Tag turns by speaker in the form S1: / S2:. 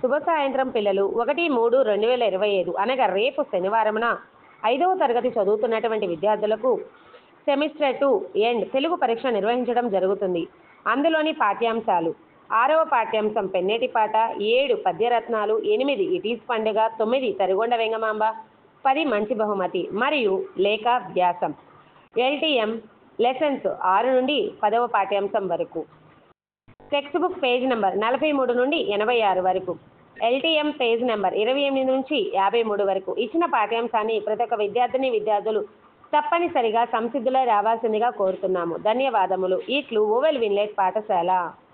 S1: శుభ సాయంత్రం పిల్లలు ఒకటి మూడు రెండు వేల ఇరవై ఐదు అనగా రేపు శనివారమున ఐదవ తరగతి చదువుతున్నటువంటి విద్యార్థులకు సెమిస్టర్ టూ ఎండ్ తెలుగు పరీక్ష నిర్వహించడం జరుగుతుంది అందులోని పాఠ్యాంశాలు ఆరవ పాఠ్యాంశం పెన్నేటి పాట ఏడు పద్యరత్నాలు ఎనిమిది ఇటీస్ పండుగ తొమ్మిది తరిగొండ వెంగమాంబ పది మంచి బహుమతి మరియు లేఖ వ్యాసం ఎల్టీఎం లెసన్స్ ఆరు నుండి పదవ పాఠ్యాంశం వరకు టెక్స్ట్ బుక్ పేజ్ నెంబర్ నలభై మూడు నుండి ఎనభై ఆరు వరకు ఎల్టీఎం పేజ్ నెంబర్ ఇరవై ఎనిమిది నుంచి యాభై మూడు వరకు ఇచ్చిన పాఠ్యాంశాన్ని ప్రతి ఒక్క విద్యార్థిని విద్యార్థులు తప్పనిసరిగా సంసిద్ధులై రావాల్సిందిగా కోరుతున్నాము ధన్యవాదములు ఇట్లు ఓవెల్ విన్లెట్ పాఠశాల